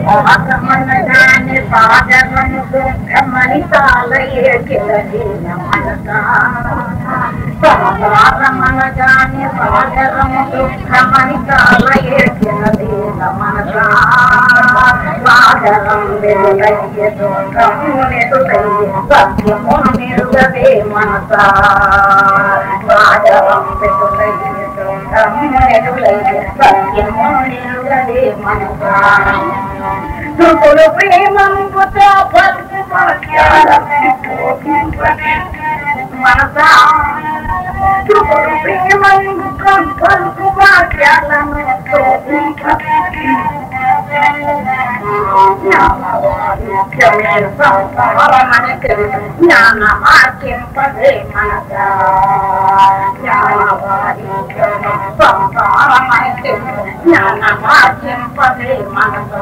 ఆగమనగాని సాగరము దుఃఖమని తాళయే కిలదీన మనసా సాగరమనగాని సాగరము దుఃఖమని తాళయే కిలదీన మనసా సాగరం వెలుగయ్య దుఃఖము నెదులయ్య సత్యము నిరుగదే మనసా సాగరం వెలుగయ్య దుఃఖము నెదులయ్య సత్యము నిరుగదే మనసా దుఃఖులు ప్రేమంబుతో పలుకు మనసా దుఃఖులు ప్రేమంబుతో పలుకు వాక్యాలను జ్ఞానమాచింపదే మనసా జ్ఞానమాచింపదే మనసా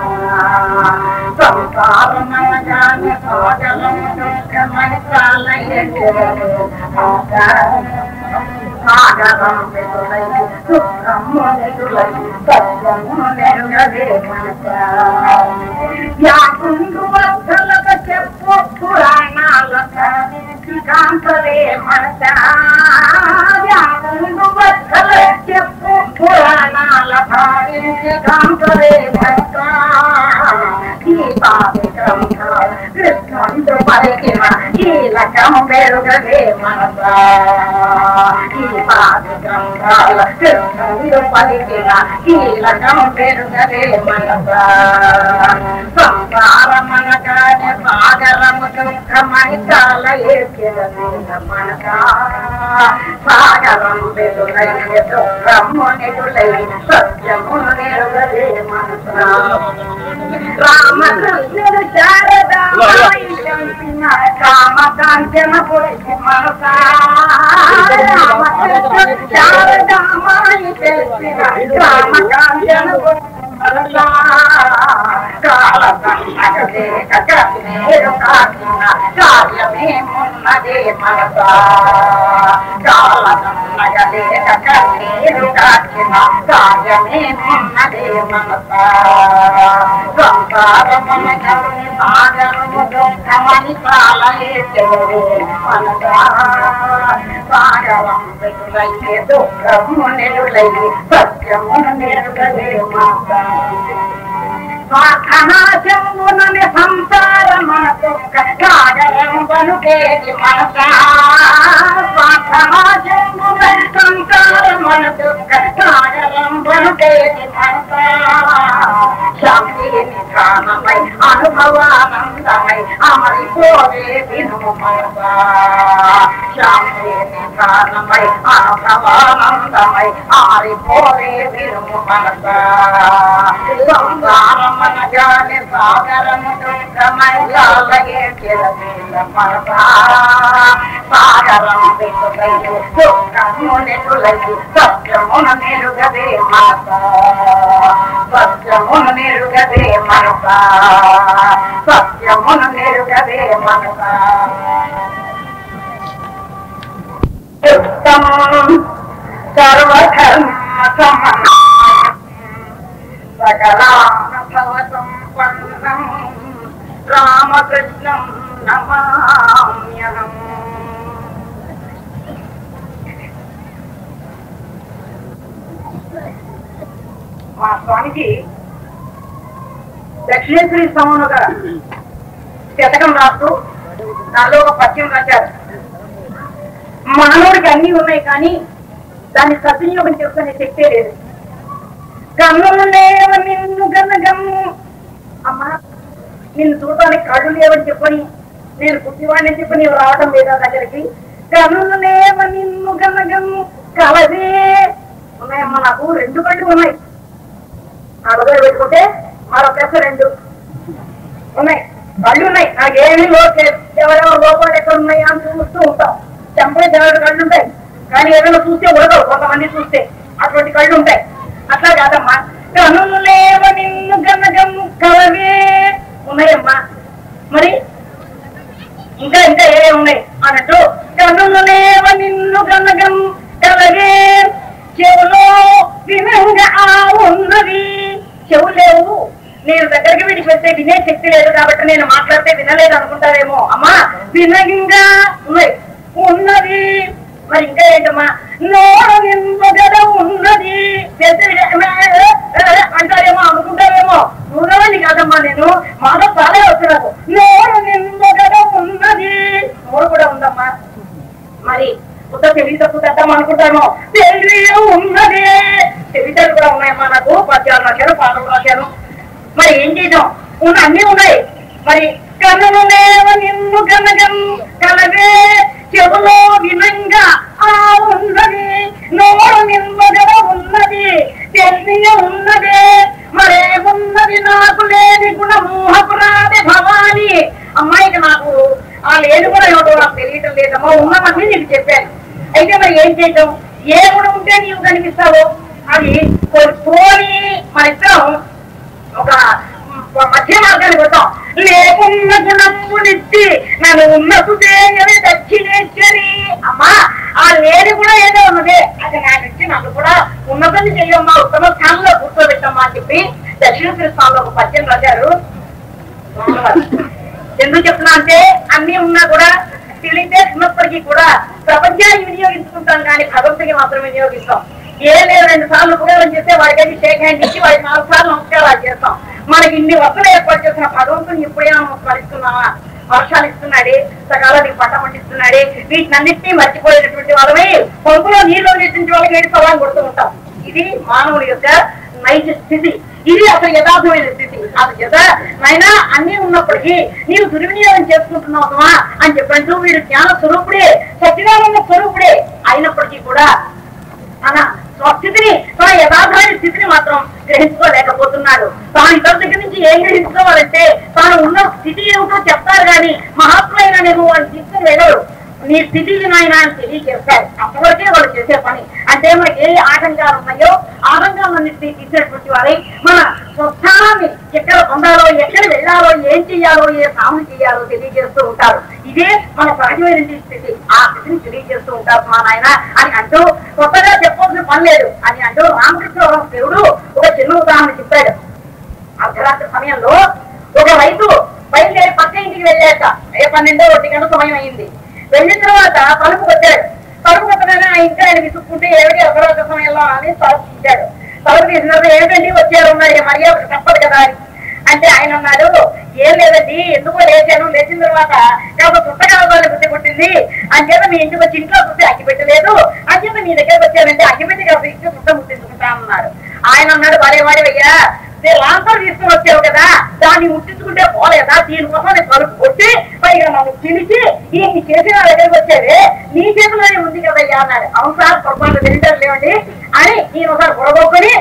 సంసారమనగానే సాగరం దుఃఖమని సాగరం వెలులై దుఃఖము నెలులై సత్యము నెరుగదే మనసా యాకుండు వద్దలక చెప్పు పురాణాలక కాంతలే మనసా యాకుండు వద్దల చెప్పు పురాణాల భావించి కాంతలే మనసా కృష్ణుడు పలికిన కీలకం పెరుగదే మనసా ఈ పాది గ్రంథాల కృష్ణుడు పలికిన కీలకం పెరుగదే మనసా సంసారమనగానే సాగరము దుఃఖమని చాలా ఏకిరదే మనసా సాగరం వెలులయ్య దుఃఖము నిలులై సత్యము నిరుగదే మనసా రామకృష్ణుడు శారదామాయి తెలిసిన కామకాంచన పురుషి మనసా రామకృష్ణుడు శారదామాయి తెలిసిన కామకాంచన పురుషి మనసా కాల సన్నగలేక కన్నీరు కాకిన కార్యమేమున్నదే మనసా కాల సన్నగలేక కన్నీరు కాకిన కార్యమేమున్నదే మనసా సంసారమనగరుని సాగరము దుఃఖమని కాలయే చెవుడే మనసా సాగరం వెలులయ్యే దుఃఖము నెలులయ్యి సత్యమును నెరుగదే మనసా స్వార్థనాశమునని సంసారమన దుఃఖ సాగరం బనుకేది మనసా స్వార్థనాశమునని సంసారమన దుఃఖ సాగరం బనుకేది మనసా శాంతి నిధానమై అనుభవానందమై అమరిపోవే వినుము మనసా శాంతి నిధానమై అనుభవానందమై అమరిపోవే వినుము మనసా సంసారమనగానే సాగరము దుఃఖమై లాలగే కిరదీల మనసా సాగరం వెలుగయ్యే దుఃఖము నెలులయ్యి సత్యమున మెరుగదే మనసా సత్యమును నెరుగదే మనసా సత్యమును నెరుగదే మనసా యుక్తం సర్వధర్మ సమన్వయం సకలానుభవతం పన్నం రామకృష్ణం నమామ్యహం మా స్వామికి దక్షిణేశ్వరి స్వామి ఒక శతకం రాస్తూ దానిలో ఒక పద్యం రాశారు మానవుడికి అన్ని ఉన్నాయి కానీ దాన్ని సద్వినియోగం చేసుకునే శక్తే లేదు కన్నులు లేవ నిన్ను గనగము అమ్మా నిన్ను చూడటానికి కళ్ళు లేవని చెప్పని నేను పుట్టివాడిని చెప్పి నీవు రావడం లేదా దగ్గరికి కన్నులు లేవ నిన్ను గనగము కలదే ఉన్నాయమ్మా నాకు రెండు కళ్ళు ఉన్నాయి నా దగ్గర పెట్టుకుంటే మరొక రెండు ఉన్నాయి కళ్ళు ఉన్నాయి నాకేమీ లోటు ఎవరెవరు లోపాలు ఎక్కడ ఉన్నాయా అని చూస్తూ ఉంటాం చెంపే దేవుడు కళ్ళు ఉంటాయి కానీ ఏదైనా చూస్తే ఉడకవు కొంతమంది చూస్తే అటువంటి కళ్ళు ఉంటాయి అట్లా కాదమ్మా కనులు లేవ నిన్ను గనగము కలవే ఉన్నాయమ్మా మరి ఇంకా ఇంకా ఏ ఉన్నాయి అన్నట్టు కనులు లేవ నిన్ను గనగం కలవే చెవులో వినంగా ఆ ఉన్నది చెవు లేవు నేను దగ్గరికి విడిచి చెప్తే వినే శక్తి లేదు కాబట్టి నేను మాట్లాడితే వినలేదు అనుకుంటారేమో అమ్మా వినగింగా ఉన్నది ఉన్నది మరి ఇంకా ఏంటమ్మా నోడు నింపగడ ఉన్నది తెలిసి అంటారేమో అనుకుంటారేమో చూడవాలి కాదమ్మా నేను మాట చాలా వచ్చినాకు నోడు నింపగడ ఉన్నది నోరు కూడా ఉందమ్మా మరి కొత్త తెలివి తప్పు తెద్దాం అనుకుంటాను తెలివి ఉన్నది తెలివితేటలు కూడా ఉన్నాయమ్మా నాకు పద్యాలు రాశాను పాటలు రాశాను మరి ఏం చేద్దాం ఉన్న అన్ని ఉన్నాయి మరి కనులు లేవ నిన్ను గనగం కలవే చెవులో వినంగా ఆ ఉన్నది నోరు నిమ్మగడ ఉన్నది తెలియ ఉన్నది మరేమున్నది నాకు లేని గుణమోహపురాది భవాని అమ్మాయికి నాకు ఆ లేని కూడా ఏమిటో నాకు తెలియటం లేదమ్మా ఉన్నామని నీకు చెప్పాను అయితే మరి ఏం చేయటం ఏ గుణం ఉంటే నీవు కనిపిస్తావు అది పోని మన ఇద్దరం ఒక మధ్య మార్గానికి వద్దాం లేకున్న గుణమునిచ్చి నన్ను ఉన్నతు చేయని దక్షిణేశ్వరి అమ్మా ఆ లేని కూడా ఏదో ఉన్నది అది నాకు ఇచ్చి నన్ను కూడా ఉన్నతం చెయ్యమ్మా ఉత్తమ స్థానంలో కూర్చోబెట్టమ్మా అని చెప్పి దక్షిణేశ్వరి స్థానంలో ఒక పద్యం రాశారు ఎందుకు చెప్తున్నా అంటే అన్ని ఉన్నా కూడా తెలియతే ఉన్నప్పటికీ కూడా ప్రపంచాన్ని వినియోగించుకుంటాం కానీ భగవంతుడికి మాత్రం వినియోగిస్తాం ఏ లేదు రెండు సార్లు ఉపయోగం చేస్తే వాడికి షేక్ హ్యాండ్ ఇచ్చి వాడికి నాలుగు సార్లు నమస్కారాలు చేస్తాం మనకి ఇన్ని వసతులు ఏర్పాటు చేసిన భగవంతుని ఎప్పుడైనా స్మరిస్తున్నావా వర్షాలు ఇస్తున్నాడే సకాలానికి పంట పండిస్తున్నాడే వీటినన్నింటినీ మర్చిపోయేటటువంటి వాళ్ళమే పంపులో నీళ్ళు నెట్టించే వాళ్ళకి ఏడు సవాలు కొడుతూ ఉంటాం ఇది మానవుడి యొక్క నైజ స్థితి ఇది అసలు యథార్థమైన స్థితి అది యథ నైనా అన్ని ఉన్నప్పటికీ నీవు దుర్వినియోగం చేసుకుంటున్నావుమా అని చెప్పంటూ వీడు జ్ఞాన స్వరూపుడే సత్యనారాయణ స్వరూపుడే అయినప్పటికీ కూడా తన స్వస్థితిని తన యథార్థమైన స్థితిని మాత్రం గ్రహించుకోలేకపోతున్నాడు తాను ఇతర దగ్గర నుంచి ఏం గ్రహించుకోవాలంటే తాను ఉన్న స్థితి ఏమిటో చెప్తారు కానీ మహాత్మైన నువ్వు అని తీసుకుని వెళ్ళరు నీ స్థితి నాయన అని తెలియజేస్తారు అప్పటివరకే వాళ్ళు చేసే పని అంటే మనకి ఏ ఆటంకాలు ఉన్నాయో ఆటంకాలన్నింటినీ తీసేటువంటి వారై మన స్వస్థానాన్ని ఎక్కడ పొందాలో ఎక్కడ వెళ్ళాలో ఏం చెయ్యాలో ఏ సాధన చెయ్యాలో తెలియజేస్తూ ఉంటారు ఇదే మన సహజమైన స్థితి ఆ స్థితిని తెలియజేస్తూ ఉంటారు మా నాయన అని అంటూ కొత్తగా చెప్పాల్సిన పని లేదు అని అంటూ రామకృష్ణ దేవుడు ఒక చిన్న ఉదాహరణ చెప్పాడు అర్ధరాత్రి సమయంలో ఒక రైతు బయలుదేరి పక్క ఇంటికి వెళ్ళాక ఏ పన్నెండో ఒంటి గంట సమయం అయింది వెళ్ళిన తర్వాత తలుపు కొట్టాడు తలుపు కొట్టగానే ఆ ఇంటి ఆయన విసుక్కుంటే ఏమిటి అర్ధరాత్రి సమయంలో అని తలుపు తీశాడు తలుపు తీసిన తర్వాత ఏమిటండి వచ్చారు ఉన్నారు మర్యాద తప్పదు కదా అని అంటే ఆయన అన్నాడు ఏం లేదండి ఎందుకో లేచాను లేచిన తర్వాత కాస్త పుస్తకాలు బుద్ధి పుట్టింది అంచేత మీ ఇంటికి వచ్చి ఇంట్లో చూస్తే అగ్గి పెట్టలేదు అంచేత మీ దగ్గరకు వచ్చానంటే అగ్గి పెట్టి కాస్త ఇచ్చి పుస్తకం ముట్టించుకుంటా అన్నాడు ఆయన అన్నాడు భలే వాడివయ్యా లాంతర్ తీసుకుని వచ్చావు కదా దాన్ని ముట్టించుకుంటే పోలేదా దీనికోసం నేను కలుపు కొట్టి పైగా నన్ను పిలిచి ఈ చేసిన దగ్గరికి వచ్చేది నీ చేతిలోనే ఉంది కదయ్యా అన్నాడు అవును సార్ పొరపాటు తెలియదు లేవండి అని నేను ఒకసారి పొడగొట్టుకుని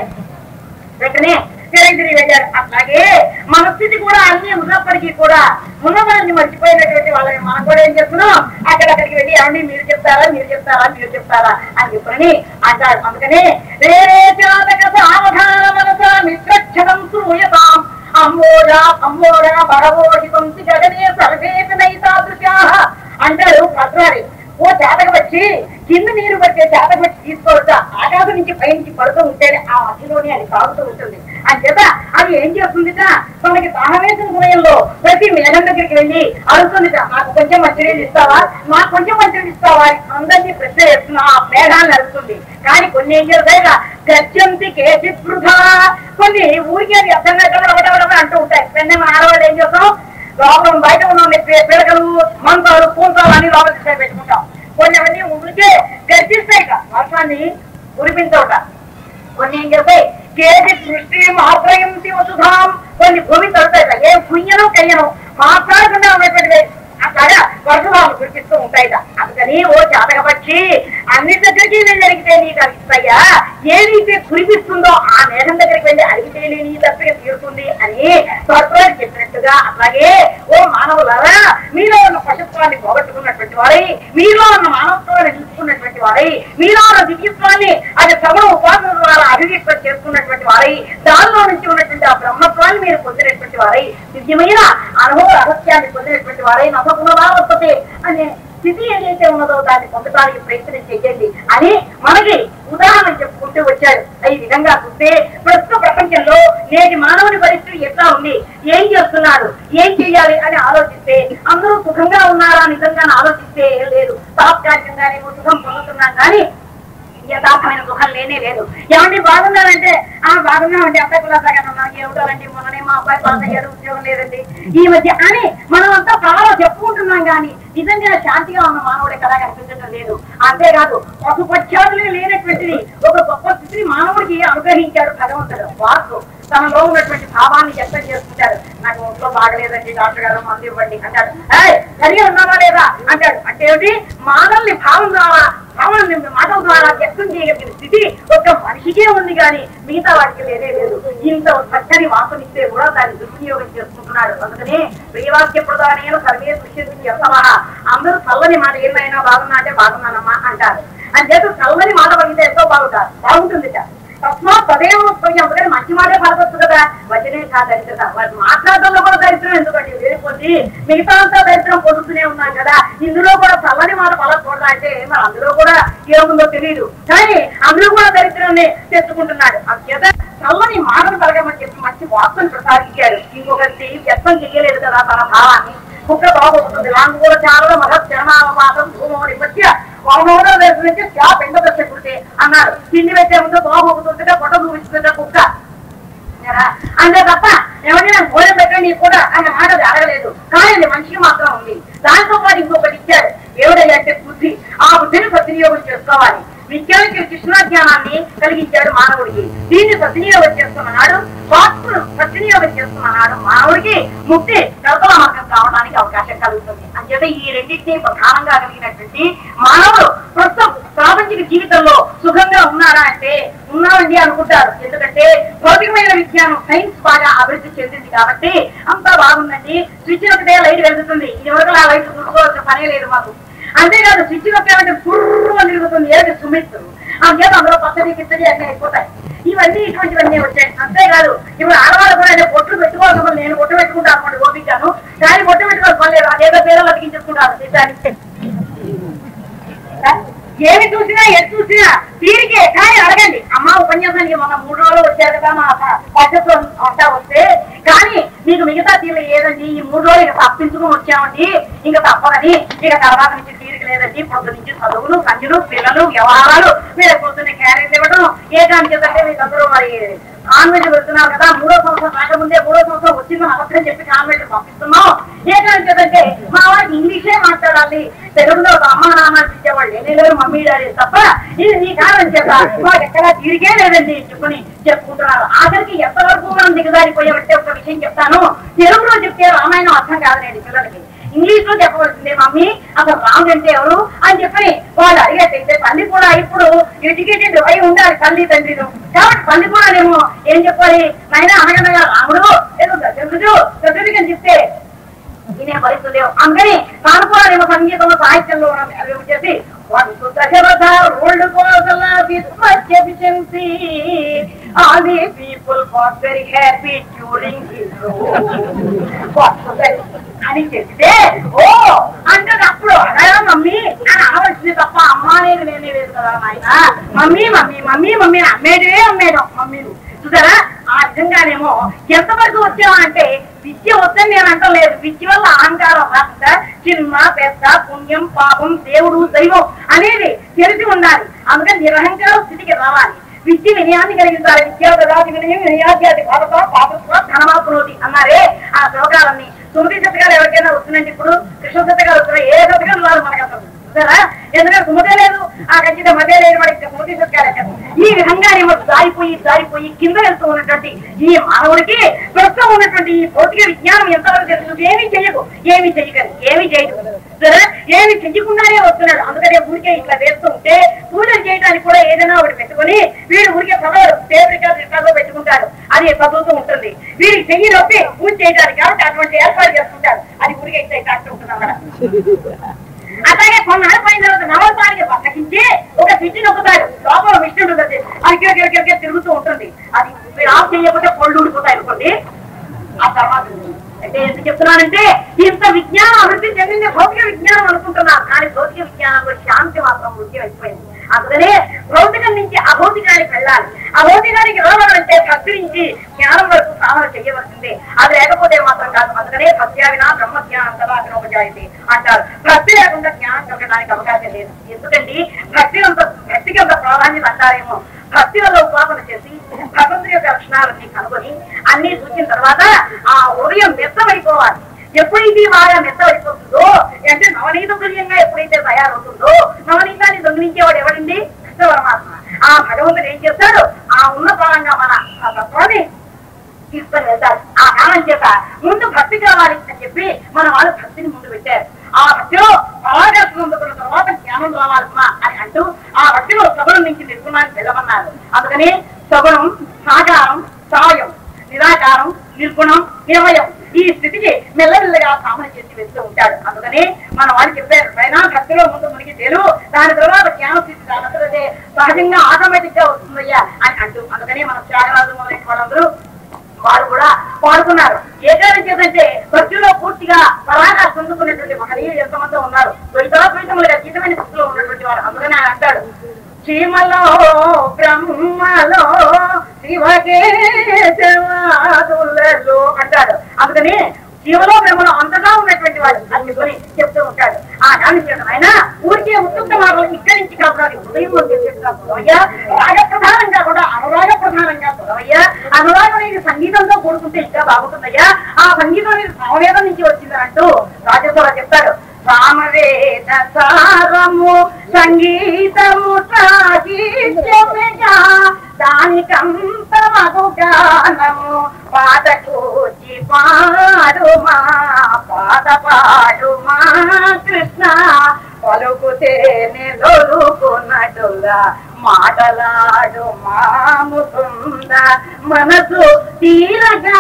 వెంటనే తిరిగి వెళ్ళారు అట్లాగే మన స్థితి కూడా అన్ని ఉన్నప్పటికీ కూడా ఉన్నదాన్ని మర్చిపోయినటువంటి వాళ్ళని మనం కూడా ఏం చేస్తున్నాం అక్కడక్కడికి వెళ్ళి ఏమండి మీరు చెప్తారా మీరు చెప్తారా మీరు చెప్తారా అని చెప్పని అంటారు అందుకని రే జాతక సావధాన మనస మిత్రక్షణం సూయతాం అమ్మోరా అమ్మోరా భరవోహితం జగనే సర్వేపి నైతాదృశా అంటారు భద్రారి ఓ చేతక వచ్చి కింద నీరు పట్టే చేతక వచ్చి తీసుకోవచ్చా ఆకాశం నుంచి పై నుంచి పడుతూ ఉంటేనే ఆ మధ్యలోనే అది సాగుతూ ఉంటుంది అంచేత అది ఏం చేస్తుందిట మనకి దాహవేసిన సమయంలో ప్రతి మేఘం దగ్గరికి వెళ్ళి అడుగుతుందిట నాకు కొంచెం మంచినీళ్ళు ఇస్తావా నాకు కొంచెం మంచినీళ్ళు ఇస్తావా అని అందరినీ ప్రశ్న చేస్తున్నా ఆ మేఘాన్ని అడుగుతుంది కానీ కొన్ని ఏం చేస్తాయి గచ్చంతి కేసి వృధా కొన్ని ఊరికి అది అర్థం కాకుండా అంటూ ఉంటాయి వెంటనే మన ఆడవాళ్ళు ఏం చేస్తాం లోపల బయట ఉన్న పిడకలు మంతాలు పూంతాలు అన్ని లోపల తీసుకొని పెట్టుకుంటాం కొన్ని అవన్నీ ఊరికే గర్జిస్తాయి ఇక వర్షాన్ని కురిపించవుట కొన్ని ఏం చేస్తాయి కేజీ సృష్టి మాత్రయంతి వసుధాం కొన్ని భూమి తడుతాయి ఏ పుయ్యను కయ్యను మాట్లాడకుండా ఉన్నటువంటి అట్లాగా వర్షభావం కురిపిస్తూ ఉంటాయిట అందుకని ఓ జాతక పక్షి అన్ని దగ్గరికి వెళ్ళి అడిగితే నీకు అనిపిస్తాయా ఏదైతే కురిపిస్తుందో ఆ మేఘం దగ్గరికి వెళ్ళి అడిగితే నీ తప్పిగా తీరుతుంది అని స్వర్గం చెప్పినట్టుగా అలాగే ఓ మానవులారా మీలో ఉన్న పశుత్వాన్ని పోగొట్టుకున్నటువంటి వారై మీలో ఉన్న మానవత్వాన్ని నిలుచుకున్నటువంటి వారై మీలో ఉన్న దివ్యత్వాన్ని అది సగం ఉపాసన ద్వారా అభివ్యక్తం చేసుకున్నటువంటి వారై దానిలో నుంచి ఉన్నటువంటి ఆ బ్రహ్మత్వాన్ని మీరు పొందినటువంటి వారై దివ్యమైన అనుభవ రహస్యాన్ని పొందినటువంటి వారై నభపునరావర్తతే అనే స్థితి ఏదైతే ఉన్నదో దాన్ని పొందడానికి ప్రయత్నం చేయండి అని మనకి ఉదాహరణ చెప్పుకుంటూ వచ్చాడు ఈ విధంగా చూస్తే ప్రస్తుత ప్రపంచంలో నేటి మానవుని పరిస్థితి ఎట్లా ఉంది ఏం చేస్తున్నారు చేయాలి అని ఆలోచిస్తే అందరూ సుఖంగా ఉన్నారా నిజంగా అని ఆలోచిస్తే ఏం లేదు తాత్కాలికంగానేమో సుఖం పొందుతున్నాం కానీ యథార్థమైన సుఖం లేనే లేదు ఏమండి బాగున్నారంటే ఆ బాగున్నామండి అబ్బాయి కులాసాగా ఉన్నాం ఏమిటోనండి మొన్ననే మా అబ్బాయి పాస్ అయ్యాడు ఉద్యోగం లేదండి ఈ మధ్య అని మనం అంతా ప్రాణాలు చెప్పుకుంటున్నాం కానీ నిజంగా శాంతిగా ఉన్న మానవుడు ఎక్కడా కనిపించడం లేదు అంతేకాదు పశుపక్షాదులే లేనటువంటిది ఒక గొప్ప స్థితిని మానవుడికి అనుగ్రహించాడు భగవంతుడు వాక్కు తనలో ఉన్నటువంటి భావాన్ని వ్యక్తం చేసుకుంటాడు నాకు ఒంట్లో బాగలేదండి డాక్టర్ గారు మందు ఇవ్వండి అంటాడు "ఏయ్, సరిగా ఉన్నావా లేదా అంటాడు అంటే ఏమిటి మానవుల్ని భావం ద్వారా భావాన్ని మాటల ద్వారా వ్యక్తం చేయగలిగిన స్థితి ఒక మనిషికే ఉంది కానీ మిగతా వాడికి లేదే లేదు ఇంత చక్కని వాసనిస్తే కూడా దాన్ని దుర్వినియోగం చేసుకుంటున్నాడు అందుకనే ప్రియవాక్య ప్రధానైన సర్వే దృష్టి ఎంతమహ అందరూ చల్లని మాట ఏమైనా బాగున్నా అంటే బాగున్నానమ్మా అంటారు అని చేత చల్లని మాట పలికితే ఎంతో బాగుంటారు బాగుంటుంది తస్మాత్ తదేవ ఉత్పత్తి అందుకని మంచి మాటే పలకొచ్చు కదా వచనే కా దరిద్రత వాటి మాట్లాడడంలో కూడా దరిద్రం ఎందుకండి లేకపోతే మిగతా అంతా దరిద్రం పొందుతూనే ఉన్నాం కదా ఇందులో కూడా చల్లని మాట పలకూడదా అంటే మరి అందులో కూడా ఏముందో తెలియదు కానీ అందులో కూడా దరిద్రాన్ని తెచ్చుకుంటున్నాడు అందుచేత చల్లని మాటలు పలకమని చెప్పి మంచి వార్తను ప్రసాదించాడు ఇంకొకటి వ్యక్తం చెయ్యలేదు కదా తన భావాన్ని కుక్క బాగుంటుంది లాంగ్ కూడా చాలా మహత్ చరణాలవాదం భూమోని మధ్య వామోడో నుంచి షాప్ ఎండ దశ కుడితే అన్నాడు తిండి పెట్టే ముందు బాగుంటుంటే పొట్ట చూపిస్తుంటే కుక్క కదా? అంతే తప్ప ఎవరైనా భోజనం పెట్టండి కూడా అన్న మాట అది అడగలేదు కానీ అది మనిషికి మాత్రం ఉంది దాంతో పాటు ఇంకొకటి ఇచ్చాడు ఏమిటంటే బుద్ధి ఆ బుద్ధిని సద్వినియోగం చేసుకోవాలి విజ్ఞానికి కృష్ణాజ్ఞానాన్ని కలిగించాడు మానవుడికి దీన్ని సద్వినియోగం చేస్తున్నాడు వాక్కును సద్వినియోగం చేస్తున్నాడు మానవుడికి ముక్తి నరకల మార్గం కావడానికి అవకాశం కలుగుతుంది అంచేత ఈ రెండింటినీ ప్రధానంగా కలిగినటువంటి మానవుడు ప్రస్తుతం ప్రాపంచిక జీవితంలో సుఖంగా ఉన్నారా అంటే ఉన్నామండి అనుకుంటారు ఎందుకంటే భౌతికమైన విజ్ఞానం సైన్స్ బాగా అభివృద్ధి చెందింది కాబట్టి అంతా బాగుందండి స్విచ్ ఒకటే లైట్ వెలుగుతుంది ఇది వరకు ఆ లైట్ చూసుకోవాల్సిన పనే లేదు మాకు అంతేకాదు స్విచ్ నొక్కామంటే ఫుర్రు అని తిరుగుతుంది ఏది సుమిత్ అందుచేత అందులో పచ్చడి కిచ్చడి అన్నీ అయిపోతాయి ఇవన్నీ ఇటువంటివన్నీ వచ్చాయి అంతేకాదు ఇప్పుడు ఆడవాళ్ళు కూడా నేను పొట్టు పెట్టుకోవాలి నేను పొట్టు పెట్టుకుంటాను అనుకోండి ఓపికాను కానీ పొట్టు పెట్టుకోవాలి పర్లేదు అదేదో పేరు అతికించుకుంటారు నిజానికి ఏమి చూసినా ఎటు చూసినా తీరికే కానీ అడగండి అమ్మ ఉపన్యాసానికి మొన్న మూడు రోజులు వచ్చారు కదా మా పద్ధతిలో అంతా వస్తే కానీ మీకు మిగతా తీరు ఏదండి ఈ మూడు రోజులు ఇక తప్పించుకుని వచ్చామండి ఇంకా తప్పదని ఇక తర్వాత నుంచి తీరిక లేదండి పొద్దు నుంచి చదువులు సంచులు పిల్లలు వ్యవహారాలు మీరు పొద్దున్న క్యారెట్ ఇవ్వడం ఏ దానికి అంటే మీకందరూ మరి కాన్వెంట్ వెళ్తున్నారు కదా మూడో సంవత్సరం రాకముందే మూడో సంవత్సరం వచ్చిందని అబద్ధం చెప్పి కాన్వెంట్ పంపిస్తున్నాం ఏ దానికి అంటే మా వారికి ఇంగ్లీషే మాట్లాడాలి తెలుగులో ఒక అమ్మ నాన్న ఇచ్చేవాళ్ళు ఏమీ లేరు మమ్మీ డాడీ తప్ప ఇది నీ కారణం చేత మాకు ఎక్కడా తిరిగే లేదండి చెప్పుని చెప్పుకుంటున్నారు ఆఖరికి ఎంతవరకు మనం దిగజారిపోయామంటే ఒక విషయం చెప్తాను తెలుగులో చెప్తే రామాయణం అర్థం కాదండి పిల్లలకి ఇంగ్లీష్ లో చెప్పవలసిందే మమ్మీ అసలు రాముడు అంటే ఎవరు అని చెప్పి వాళ్ళు అడిగేటైతే తల్లి కూడా ఇప్పుడు ఎడ్యుకేటెడ్ అయి ఉండాలి తల్లి తండ్రిను కాబట్టి తల్లి కూడా ఏమో ఏం చెప్పాలి నాయన అనగనగా రాముడు ఏదో దశరుడు దశరుడికి అని చెప్తే వినే పరిస్థితి లేవు అందుకని తాను కూడా నేను సంగీతంలో సాహిత్యంలో ఉన్నది అవి వచ్చేసి వంతు Dasharatha ruled Kosala with much efficiency all the people was very happy during అని చెప్తే ఓ అంటే అప్పుడు అడగా మమ్మీ అని అనవలసింది తప్ప అమ్మ అనేది నేనే లేదు కదా నాయన మమ్మీ మమ్మీ మమ్మీ మమ్మీ అమ్మేదే అమ్మేదో మమ్మీ చూసారా ఆ విధంగానేమో ఎంతవరకు వచ్చామంటే విద్య వద్దని నేను అంటలేదు విద్య వల్ల అహంకారం రాకుండా చిన్న పెద్ద పుణ్యం పాపం దేవుడు దైవం అనేది తెలిసి ఉండాలి అందుకని నిరహంకార స్థితికి రావాలి విద్య వినయాన్ని కలిగించాలి విద్యాపదాతి వినయం వినయాధ్యాతి భారత పాపత్వ ధనమాపునోతి అన్నారే ఆ శ్లోకాలన్నీ తొమ్మిది శతకాలు ఎవరికైనా వస్తుందండి ఇప్పుడు కృష్ణ శతకాలు వస్తున్నాయి ఏ శతకాలు రాదు మనకు అసలు చూసారా ఎందుకంటే సుమతే లేదు ఆ ఖచ్చిత మధ్య లేదు వాడికి సుమతి శతకాలు ఈ విధంగా ఏమో జారిపోయి జారిపోయి కింద వెళ్తూ ఉన్నటువంటి ఈ మానవుడికి ప్రస్తుతం ఉన్నటువంటి ఈ భౌతిక విజ్ఞానం ఎంతవరకు తెలుసు ఏమీ చెయ్యదు ఏమీ చెయ్యగలదు ఏమీ చేయదు సరే ఏమి చెయ్యకుండానే వస్తున్నాడు అందుకనే ఊరికే ఇట్లా వేస్తూ ఉంటే పూజలు చేయడానికి కూడా ఏదైనా ఒకటి పెట్టుకొని వీడు ఊరికే చదవరు టేప్ రికార్డు రికార్డులో పెట్టుకుంటారు అది చదువుతూ ఉంటుంది వీడికి చెయ్యి నొప్పి పూజ చేయడానికి కాబట్టి అటువంటి ఏర్పాటు చేసుకుంటారు అది ఊరికే ఇట్లా ఇట్లా ఉంటుంది అన్నమాట అట్లాగే కొన్నాళ్ళు పోయిన తర్వాత నవతారికి పక్కకించి ఒక స్విచ్ నొక్కుతాడు లోపల మిషన్ ఉంటుంది అది కిరకిర తిరుగుతూ ఉంటుంది అది మీరు ఆఫ్ చేయకపోతే పళ్ళు ఊడిపోతాయి అనుకోండి ఆ తర్వాత అంటే ఎందుకు చెప్తున్నానంటే ఇంత విజ్ఞానం అభివృద్ధి చెందింది భౌతిక విజ్ఞానం అనుకుంటున్నారు కానీ భౌతిక విజ్ఞానంలో శాంతి మాత్రం వృద్ధి అయిపోయింది అందుకనే భౌతికం నుంచి అభౌతిక భౌతికానికి వెళ్ళాలి ఆ భౌతికానికి రావాలంటే భక్తి నుంచి జ్ఞానం వరకు సాధన చేయవలసిందే అది లేకపోతే మాత్రం కాదు అందుకనే భక్త్యావినా బ్రహ్మ జ్ఞానం కదా అగ్నోపజాయితే అంటారు భక్తి లేకుండా జ్ఞానం కలగడానికి అవకాశం లేదు ఎందుకండి భక్తి అంత భక్తికి అంత ప్రాధాన్యత అంటారేమో భక్తి వల్ల ఉపాసన చేసి భగవంతుడి యొక్క లక్షణాలన్నీ కనుగొని అన్ని చూసిన తర్వాత ఆ ఉదయం మెత్తమైపోవాలి ఎప్పుడైతే బాగా మెత్తమైపోతుందో అంటే నవనీత తుల్యంగా ఎప్పుడైతే తయారవుతుందో నవనీతాన్ని దొంగిలించేవాడు ఎవడండి కృష్ణ పరమాత్మ ఆ భగవంతుడు ఏం చేస్తాడు ఆ ఉన్నతంగా మన ఆ తత్వాన్ని తీసుకొని వెళ్తారు ఆ కారణం చేత ముందు భక్తి కావాలి అని చెప్పి మన వాళ్ళు భక్తిని ముందు పెట్టారు ఆ భక్తిలో పరాగతం అందుకున్న తర్వాత జ్ఞానం రావాల్సిన అని అంటూ ఆ భక్తిలో సగుణం నుంచి నిర్గుణాన్ని వెళ్ళమన్నారు అందుకని సగుణం సాకారం సాయం నిరాకారం నిర్గుణం నిర్వయం ఈ స్థితికి మెల్లమెల్లగా సామన చేసి వెళ్తూ ఉంటాడు అందుకని మన వాళ్ళు చెప్పారు పైన భక్తిలో ముందు మునిగి తేలు దాని తర్వాత జ్ఞాన స్థితి దాని సహజంగా ఆటోమేటిక్ గా వస్తుందయ్యా అని అంటూ అందుకని మన త్యాగరాజు మొదలైన వాళ్ళందరూ వారు కూడా పాడుకున్నారు ఏ కారణం చేతంటే భక్తిలో పూర్తిగా పరాగా పొందుకున్నటువంటి మహనీయులు ఎంతమంది ఉన్నారు ద్వైతాద్వైతములుగా గీతమైన స్థితిలో ఉన్నటువంటి వారు అందుకని ఆయన అంటాడు చీమలో బ్రహ్మలో శివకేశవాదులలో అంటాడు అందుకని జీవలో బ్రహ్మలో అంతగా ఉన్నటువంటి వాడు అందుకొని చెప్తూ ఉంటాడు ఆ దాని చేత ఆయన ఊరికే ఉత్తున్న మాటలు ఇక్కడి నుంచి కాకుండా హృదయంలో చెప్పేస్తున్నా పొదవయ్యా రాగ ప్రధానంగా కూడా అనురాగ ప్రధానంగా పొదవయ్యా అనురాగం అనేది సంగీతంతో కూడుకుంటే ఇంకా బాగుంటుందయ్యా ఆ సంగీతం అనేది సామవేదం నుంచి వచ్చిందంటూ రాజేశ్వర చెప్తాడు సామవేద సారము సంగీతము సాహిత్యముగా దానికంత మగు గానము పాట కూచి పాడుమా పాట పాడుమా కృష్ణ పలుకుతే నిలుకున్నట్టుగా మాటలాడు మాముకుంద మనసు తీరగా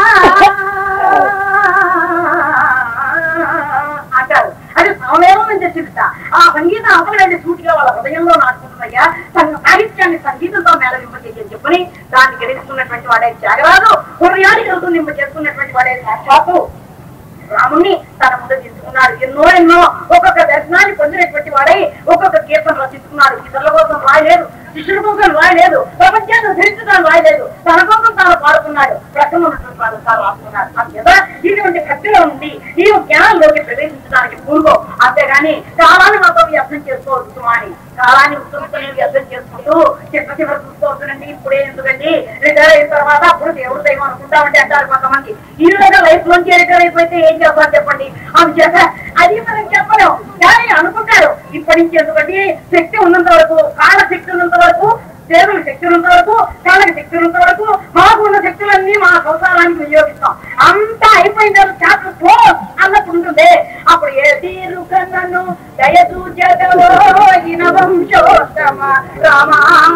అంటారు అది సమయంలో నుంచి వచ్చిందిట ఆ సంగీతం అవగలండి సూటిగా వాళ్ళ హృదయంలో నాటుకుంటున్నాయా తన సాహిత్యాన్ని సంగీతంతో మేళవింపజేసి చెప్పని దాన్ని గ్రహిస్తున్నటువంటి వాడే త్యాగరాజు హృదయానికి రుతుందింప చేసుకున్నటువంటి వాడే సాక్షాత్తు రాముణ్ణి తన ముందు తీసుకున్నాడు ఎన్నో ఎన్నో ఒక్కొక్క దర్శనాన్ని పొందినటువంటి వాడై ఒక్కొక్క కీర్తన రచిస్తున్నాడు ఇతరుల కోసం రాయలేదు శిష్యుల కోసం రాయలేదు ప్రపంచాన్ని ధరించడానికి రాయలేదు తన కోసం తాను పాడుకున్నాడు ప్రక్కన ఉన్నటువంటి వాళ్ళు తాను రాసుకున్నాడు అందుచేత ఇటువంటి భక్తిలో ఉండి నీవు జ్ఞానంలోకి ప్రవేశించడానికి పూర్వం అంతేగాని కాలాన్ని మాత్రం వ్యర్థం చేసుకోవచ్చు అని కాలాన్ని ఉత్తమతని వ్యర్థం చేసుకుంటూ చిన్న చివరి చూసుకోవచ్చునండి ఇప్పుడే ఎందుకండి రిటైర్ అయిన తర్వాత అప్పుడు దేవుడు దైవం అనుకుంటామంటే అంటారు కొంతమంది ఈ విధంగా లైఫ్ లోంచి రిటైర్ అయిపోతే ఏం చేస్తారు చెప్పండి అందుచేత అది మనం చెప్పలేం కానీ అనుకుంటారు ఇప్పటి నుంచి ఎందుకంటే శక్తి ఉన్నంత వరకు కాళ్ళ శక్తి ఉన్నంత వరకు దేవుడి శక్తి ఉన్నంత వరకు కాళ్ళకి శక్తి ఉన్నంత వరకు మాకు ఉన్న శక్తులన్నీ మా సంసారానికి వినియోగిస్తాం అంతా అయిపోయిన తర్వాత చాప్టర్ క్లోజ్ అన్నప్పుడు ఉంటుంది అప్పుడు ఏ తీరు కన్నను దయచూచగలో వంశోత్తమ రామా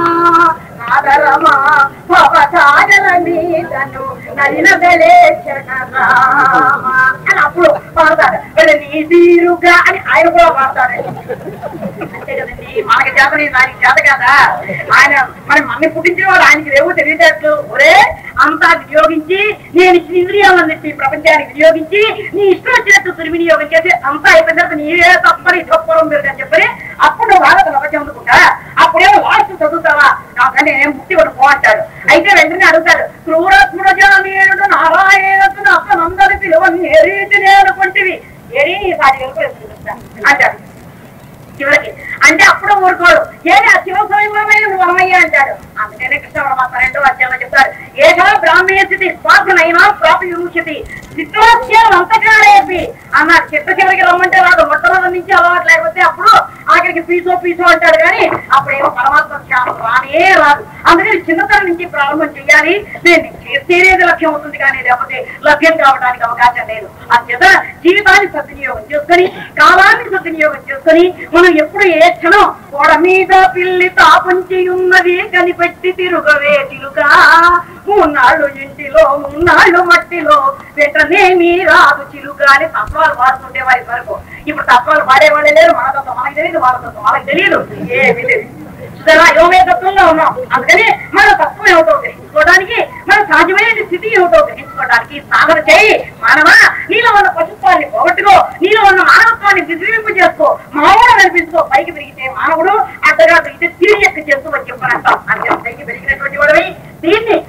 నాదరమా భవసాగర మీదను నలిన వెలేచన రామ అని అప్పుడు పాడతాడు మరి నీ తీరుగా అని ఆయన కూడా పాడతాడు అంతే కదండి మనకి చేతని దానికి చేత కదా ఆయన మరి మమ్మల్ని పుట్టించిన వాడు ఆయనకి రేవు తెలియటట్లు ఒరే అంతా వినియోగించి నేను ఇచ్చిన ఇంద్రియాలన్నింటి ప్రపంచానికి వినియోగించి నీ ఇష్టం వచ్చినట్టు దుర్వినియోగం చేసి అంతా అయిపోయిన తర్వాత నీవే తప్పని తప్పరం మీరు అని చెప్పని అప్పుడు నువ్వు భారత ప్రపంచం అందుకుంటా అప్పుడేమో వార్త చదువుతావా నాకంటే నేను ముట్టి వాడు పో అంటాడు అయితే వెంటనే అడుగుతాడు క్రూరత్ముడజానీయుడు నారాయణతుడు అతనందరి పిలువని ఏ రీతి నేను కొంటివి ఏరి సాటి అంటాడు చివరికి అంటే అప్పుడు ఊరుకోడు ఏది ఆ శివ స్వయంభవమైన నువ్వు అమ్మయ్య అంటాడు అందుకనే కృష్ణ పరమాత్మ రెండో అధ్యాయంలో చెప్తారు ఏషా బ్రాహ్మణ స్థితి స్వాసనైనా ప్రాపి విముక్షతి చిత్రోత్సవం అంతకాలేపి అన్నారు చిత్త చివరికి రమ్మంటే రాదు మొట్టమొదటి నుంచి అలవాటు లేకపోతే అప్పుడు ఆఖరికి పీసో పీసో అంటాడు కానీ అప్పుడేమో పరమాత్మ ధ్యానం రానే రాదు అందుకని చిన్నతనం నుంచి ప్రారంభం చేయాలి నేను చేసేది లక్ష్యం అవుతుంది కానీ లేకపోతే లభ్యం కావడానికి అవకాశం లేదు అందుచేత జీవితాన్ని సద్వినియోగం చేసుకొని కాలాన్ని సద్వినియోగం చేసుకొని మనం ఎప్పుడు ఏ క్షణం గోడ మీద పిల్లి తాపంచి ఉన్నది కనిపెట్టి తిరుగవే తిరుగా మూన్నాళ్ళు ఇంటిలో మూన్నాళ్ళు మట్టిలో వెంటనేమీ రాదు చిలుక అని తత్వాలు పాడుతుండే వారి వరకు ఇప్పుడు తత్వాలు పాడేవాళ్ళే లేరు మన తత్వం మనకి తెలియదు వాళ్ళ తత్వం వాళ్ళకి తెలియదు ఏమీ లేదు చూసారా యోమే తత్వంలో ఉన్నాం అందుకని మన తత్వం ఏమిటో గ్రహించుకోవడానికి మన సాధ్యమైన స్థితి ఏమిటో గ్రహించుకోవడానికి సాధన చేయి మానవ నీలో ఉన్న పశుత్వాన్ని పోగొట్టుకో నీలో ఉన్న మానవత్వాన్ని విజృంపు చేసుకో మానవుడు కనిపించుకో పైకి పెరిగితే మానవుడు అడ్డగా పెరిగితే తిరిగి ఎక్క చేస్తూ వచ్చి చెప్పనంటాం అని చెప్పి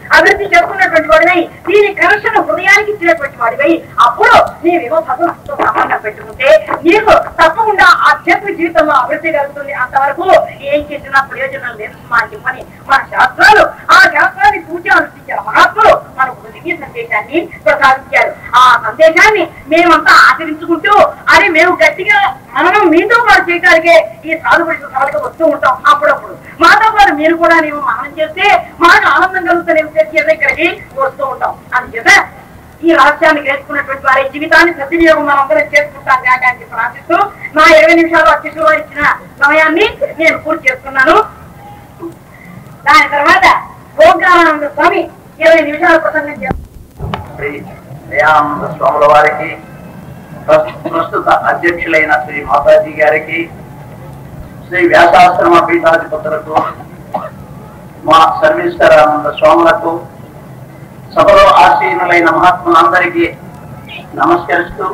అభివృద్ధి చేసుకున్నటువంటి వాడివై దీని కనెక్షన్ హృదయానికి ఇచ్చినటువంటి వాడివై అప్పుడు నీవేమో భగవంతుతో సంబంధం పెట్టుకుంటే నీకు తప్పకుండా ఆధ్యాత్మిక జీవితంలో అభివృద్ధి కలుగుతుంది అంతవరకు ఏం చేసినా ప్రయోజనం లేదు సుమా అని చెప్పని మన శాస్త్రాలు ఆ శాస్త్రాన్ని పూజ అనుష్ఠించారు మహాత్ములు మనకు ఒక దివ్య సందేశాన్ని ప్రసాదించారు ఆ సందేశాన్ని మేమంతా ఆచరించుకుంటూ అని మేము గట్టిగా మనం మీతో పాటు చేయగలిగే ఈ సాధు పురుషుల సభలకు వస్తూ ఉంటాం అప్పుడప్పుడు మాతో పాటు మీరు కూడా మేము మనం చేస్తే మాకు ఆనందం కలుగుతున్న ఉద్దేశంతో ఇక్కడికి వస్తూ ఉంటాం అందుచేత ఈ రహస్యాన్ని గ్రహించుకున్నటువంటి వారి జీవితాన్ని సద్వినియోగం మనం అందరం చేసుకుంటాం కాక అని చెప్పి ఆశిస్తూ నా ఇరవై నిమిషాలు అధ్యక్షులు వారు ఇచ్చిన సమయాన్ని నేను పూర్తి చేస్తున్నాను దాని తర్వాత భోగానంద స్వామి ఇరవై నిమిషాల ప్రసంగం చేస్తారు శ్రీ దయానంద స్వాముల వారికి ప్రస్- ప్రస్తుత అధ్యక్షులైన శ్రీ మాతాజీ గారికి శ్రీ వ్యాసాశ్రమ పీఠాధిపతులకు మా సర్వేశ్వరానంద స్వాములకు సభలో ఆసీనులైన మహాత్ములందరికీ నమస్కరిస్తూ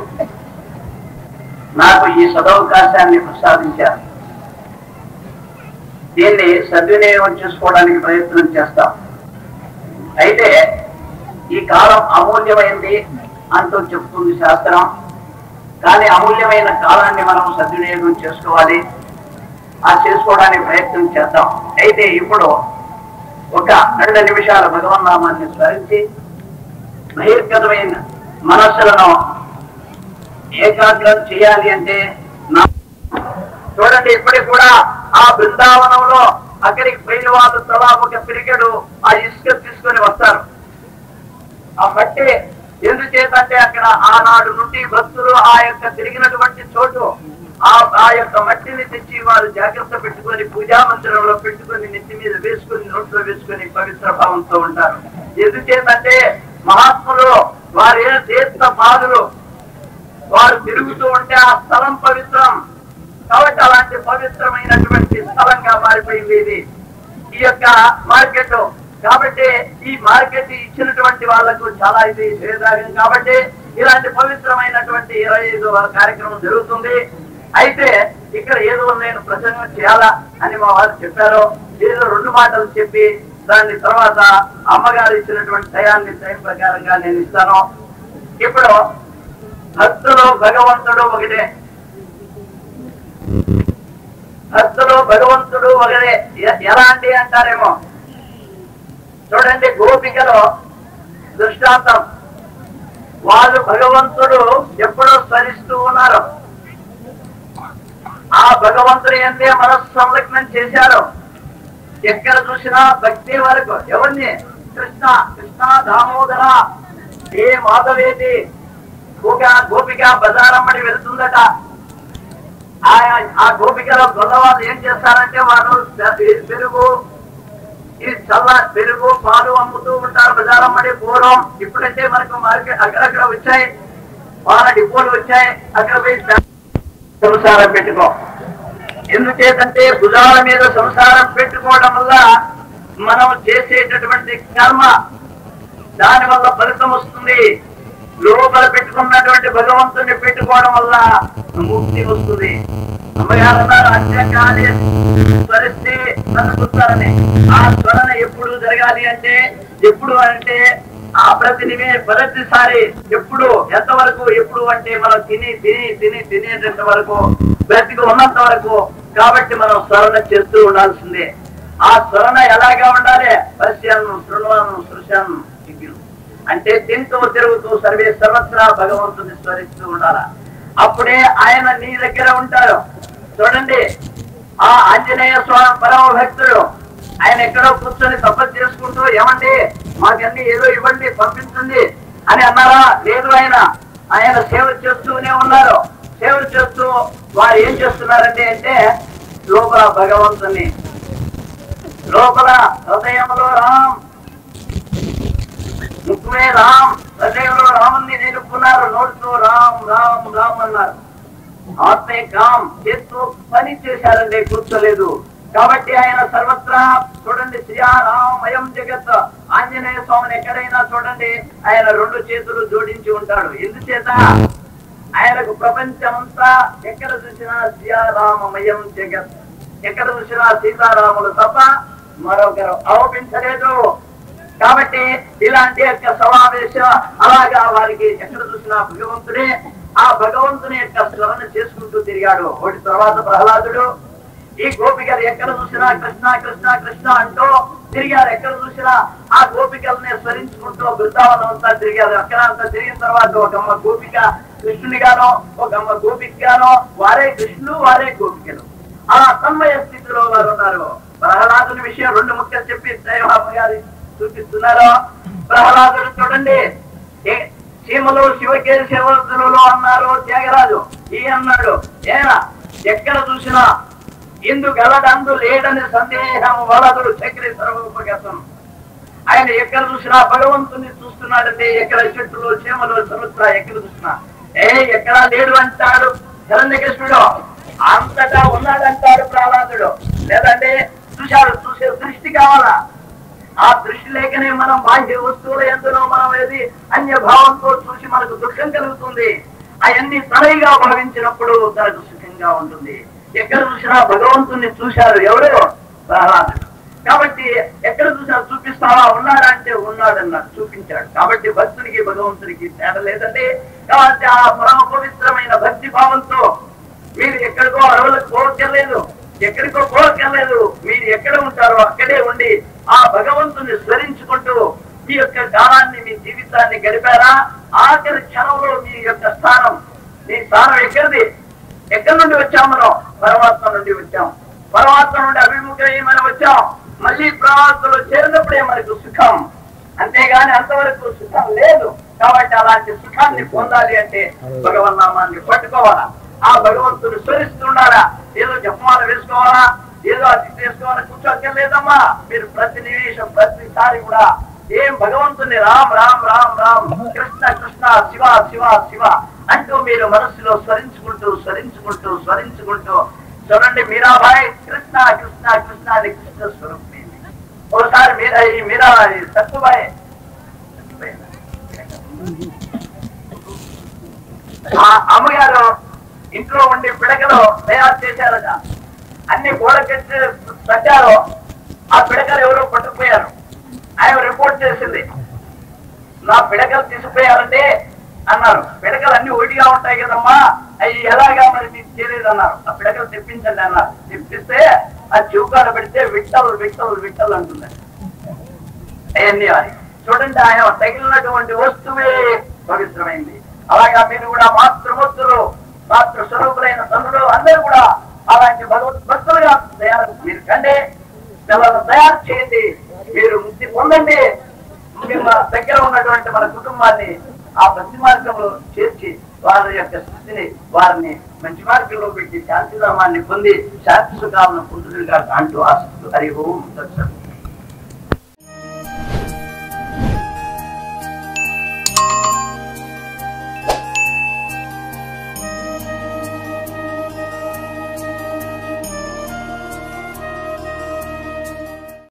నాకు ఈ సదవకాశాన్ని ప్రసాదించారు దీన్ని సద్వినియోగం చేసుకోవడానికి ప్రయత్నం చేస్తాం అయితే ఈ కాలం అమూల్యమైంది అంటూ చెప్తుంది శాస్త్రం కానీ అమూల్యమైన కాలాన్ని మనం సద్వినియోగం చేసుకోవాలి ఆ చేసుకోవడానికి ప్రయత్నం చేద్దాం అయితే ఇప్పుడు ఒక రెండు నిమిషాల భగవన్నామాన్ని స్మరించి బహిర్గతమైన మనస్సులను ఏకాగ్రం చేయాలి అంటే నా చూడండి ఇప్పటికి కూడా ఆ బృందావనంలో అక్కడికి పోయిన వాళ్ళు తలా ఒక పిరికెడు ఆ ఇసుక తీసుకొని వస్తారు ఆ మట్టి ఎందుచేతంటే అక్కడ ఆనాడు నుండి భక్తులు ఆ యొక్క తిరిగినటువంటి చోటు ఆ ఆ యొక్క మట్టిని తెచ్చి వారు జాగ్రత్త పెట్టుకొని పూజా మందిరంలో పెట్టుకొని నెత్తి మీద వేసుకొని నోట్లో వేసుకొని పవిత్ర భావంతో ఉంటారు ఎందుచేతంటే మహాత్ములు వారి తీర్థ బాధలు వారు తిరుగుతూ ఉంటే ఆ స్థలం పవిత్రం కాబట్టి అలాంటి పవిత్రమైనటువంటి స్థలంగా మారిపోయింది ఇది ఈ యొక్క మార్కెట్ కాబట్టి ఈ మార్కెట్ ఇచ్చినటువంటి వాళ్లకు చాలా ఇది శ్రేదాగం కాబట్టి ఇలాంటి పవిత్రమైనటువంటి ఇరవై ఐదు కార్యక్రమం జరుగుతుంది అయితే ఇక్కడ ఏదో నేను ప్రసంగం చేయాలా అని మా వారు చెప్పారు ఏదో రెండు మాటలు చెప్పి దాని తర్వాత అమ్మగారు ఇచ్చినటువంటి టయాన్ని టైం ప్రకారంగా నేను ఇస్తాను ఇప్పుడు భక్తులు భగవంతుడు ఒకటే భక్తులు భగవంతుడు ఒకటే ఎ- ఎలాంటి అంటారేమో చూడండి గోపికలో దృష్టాంతం వాళ్ళు భగవంతుడు ఎప్పుడో స్మరిస్తూ ఉన్నారు ఆ భగవంతుని అంతే మనస్సు సంలగ్నం చేశారు ఎక్కడ చూసినా భక్తి వరకు ఎవరిని కృష్ణ కృష్ణ దామోదర ఏ మాధవేది గోక గోపిక బజారమ్మడి వెళ్తుందట ఆ ఆ గోపికలో గొల్లవాళ్ళు ఏం చేస్తారంటే వారు పెరుగు ఈ చల్ల పెరుగు పాలు అమ్ముతూ ఉంటారు బజారమ్మడి పూర్వం ఇప్పుడైతే మనకు మార్కెట్ అక్కడక్కడ వచ్చాయి పాల డిపోలు వచ్చాయి అక్కడ పోయి సంసారం పెట్టుకో ఎందుచేతంటే భుజాల మీద సంసారం పెట్టుకోవడం వల్ల మనం చేసేటటువంటి కర్మ దాని వల్ల ఫలితం వస్తుంది లోపల పెట్టుకున్నటువంటి భగవంతుని పెట్టుకోవడం వల్ల ముక్తి వస్తుంది అమ్మగారు అన్నారు అంత్యకాలే స్వరిస్తే అనుకుంటారని ఆ స్మరణ ఎప్పుడు జరగాలి అంటే ఎప్పుడు అంటే ఆ ప్రతి నిమే ప్రతిసారి ఎప్పుడు ఎంతవరకు ఎప్పుడు అంటే మనం తిని తిని తిని తినేటంత వరకు బ్రతికి ఉన్నంత వరకు కాబట్టి మనం స్మరణ చేస్తూ ఉండాల్సిందే ఆ స్మరణ ఎలాగా ఉండాలి పశ్యాను శృణ్వాను సృశాను చిక్కిను అంటే తింటూ తిరుగుతూ సర్వే సర్వత్రా భగవంతుని స్మరిస్తూ ఉండాలా అప్పుడే ఆయన నీ దగ్గర ఉంటాడు చూడండి ఆ ఆంజనేయ స్వామి పరమ భక్తుడు ఆయన ఎక్కడో కూర్చొని తపస్సు చేసుకుంటూ ఏమండి మాకన్నీ ఏదో ఇవ్వండి పంపించండి అని అన్నారా లేదు ఆయన ఆయన సేవ చేస్తూనే ఉన్నారు సేవ చేస్తూ వారు ఏం చేస్తున్నారంటే అంటే లోపల భగవంతుని లోపల హృదయంలో రామ్ ముఖ్యమే రామ్ హృదయంలో రాముని నిలుపుకున్నారు నోడుతూ రామ్ రామ్ రామ్ అన్నారు ఆత్మే కామ్ చేస్తూ పని చేశారండి కూర్చోలేదు కాబట్టి ఆయన సర్వత్రా చూడండి శ్రీరామయం జగత్ ఆంజనేయ స్వామిని ఎక్కడైనా చూడండి ఆయన రెండు చేతులు జోడించి ఉంటాడు ఎందుచేత ఆయనకు ప్రపంచమంతా ఎక్కడ చూసినా శ్రీరామమయం జగత్ ఎక్కడ చూసినా సీతారాములు తప్ప మరొకరు ఆరోపించలేదు కాబట్టి ఇలాంటి యొక్క సమావేశం అలాగా వారికి ఎక్కడ చూసినా భగవంతుడే ఆ భగవంతుని యొక్క స్మరణ చేసుకుంటూ తిరిగాడు ఒకటి తర్వాత ప్రహ్లాదుడు ఈ గోపికలు ఎక్కడ చూసినా కృష్ణ కృష్ణ కృష్ణ అంటూ తిరిగారు ఎక్కడ చూసినా ఆ గోపికల్ని స్మరించుకుంటూ బృందావనం అంతా తిరిగారు అక్కడ అంతా తిరిగిన తర్వాత ఒక అమ్మ గోపిక కృష్ణునిగానో ఒక అమ్మ గోపికగానో వారే కృష్ణుడు వారే గోపికలు ఆ తన్మయ స్థితిలో వారు ఉన్నారు ప్రహ్లాదుని విషయం రెండు ముక్కలు చెప్పి దైవమ్మ గారి చూపిస్తున్నారు ప్రహ్లాదుడు చూడండి ఏ- సీమలు శివకేశవతులు అన్నారు త్యాగరాజు ఈ అన్నాడు ఏనా ఎక్కడ చూసినా ఇందు గలడందు లేడని సందేహం వలదుడు చక్రి సర్వోపగతం ఆయన ఎక్కడ చూసినా భగవంతుని చూస్తున్నాడంటే ఎక్కడ చెట్లు చీమలు సముద్ర ఎక్కడ చూసినా ఏ ఎక్కడా లేడు అంటాడు హిరణ్యకృష్ణుడు అంతటా ఉన్నాడంటాడు ప్రహ్లాదుడు లేదంటే చూశాడు చూసే దృష్టి కావాలా ఆ దృష్టి లేకనే మనం బాహ్య వస్తువుల ఎందులో మనం ఏది అన్య భావంతో చూసి మనకు దుఃఖం కలుగుతుంది అవన్నీ తనయిగా భావించినప్పుడు తనకు సుఖంగా ఉంటుంది ఎక్కడ చూసినా భగవంతుణ్ణి చూశారు ఎవరు ప్రహ్లాదుడు కాబట్టి ఎక్కడ చూసినా చూపిస్తావా ఉన్నాడా అంటే ఉన్నాడన్నాడు చూపించాడు కాబట్టి భక్తునికి భగవంతునికి తేడా లేదండి కాబట్టి ఆ పరమ పవిత్రమైన భక్తి భావంతో మీరు ఎక్కడికో అడవులకు పోవక్కర్లేదు ఎక్కడికో పోవక్కర్లేదు మీరు ఎక్కడ ఉంటారో అక్కడే ఉండి ఆ భగవంతుని స్మరించుకుంటూ మీ యొక్క కాలాన్ని మీ జీవితాన్ని గడిపారా ఆఖరి క్షణంలో మీ యొక్క స్థానం మీ స్థానం ఎక్కడిది ఎక్కడి నుండి వచ్చాం మనం పరమాత్మ నుండి వచ్చాం పరమాత్మ నుండి అభిముఖమై మనం వచ్చాం మళ్ళీ ప్రవాసంలో చేరినప్పుడే మనకు సుఖం అంతేగాని అంతవరకు సుఖం లేదు కాబట్టి అలాంటి సుఖాన్ని పొందాలి అంటే భగవన్ నామాన్ని పట్టుకోవాలా ఆ భగవంతుని స్మరిస్తుండాలా ఏదో జపమాల వేసుకోవాలా ఏదో అది చేసుకోవాలా కూర్చోక్కర్లేదమ్మా మీరు ప్రతి నిమిషం ప్రతిసారి కూడా ఏం భగవంతుని రామ్ రామ్ రామ్ రామ్ కృష్ణ కృష్ణ శివ శివ శివ అంటూ మీరు మనస్సులో స్మరించుకుంటూ స్మరించుకుంటూ స్మరించుకుంటూ చూడండి మీరాబాయ్ కృష్ణ కృష్ణ కృష్ణ అని కృష్ణ స్వరూపమైంది ఒకసారి మీరా ఈ మీరా ఈ సత్తుబాయ్ ఆ అమ్మగారు ఇంట్లో ఉండి పిడకలు తయారు చేశారట అన్ని గోడ కట్టి కట్టారు ఆ పిడకలు ఎవరో పట్టుకుపోయారు ఆయన రిపోర్ట్ చేసింది నా పిడకలు తీసుకుపోయారంటే అన్నారు పిడకలు అన్ని ఒడిగా ఉంటాయి కదమ్మా అవి ఎలాగా మరి మీకు తెలియదు అన్నారు ఆ పిడకలు తెప్పించండి అన్నారు తెప్పిస్తే ఆ చెవుకాడ పెడితే విట్టలు విట్టలు విట్టలు అంటుంది అవన్నీ అని చూడండి ఆయన తగిలినటువంటి వస్తువే పవిత్రమైంది అలాగా మీరు కూడా మాతృమూర్తులు మాతృ స్వరూపులైన తల్లులు అందరూ కూడా అలాంటి భగవత్ భక్తులుగా తయారు మీరు కండి పిల్లలను తయారు చేయండి మీరు ముక్తి పొందండి మిమ్మ దగ్గర ఉన్నటువంటి మన కుటుంబాన్ని ఆ భక్తి మార్గంలో చేర్చి వారి యొక్క స్థితిని వారిని మంచి మార్గంలో పెట్టి శాంతిధామాన్ని పొంది శాంతి సుఖాలను పొందుగా అంటూ ఆశిస్తూ హరి ఓం దర్శనం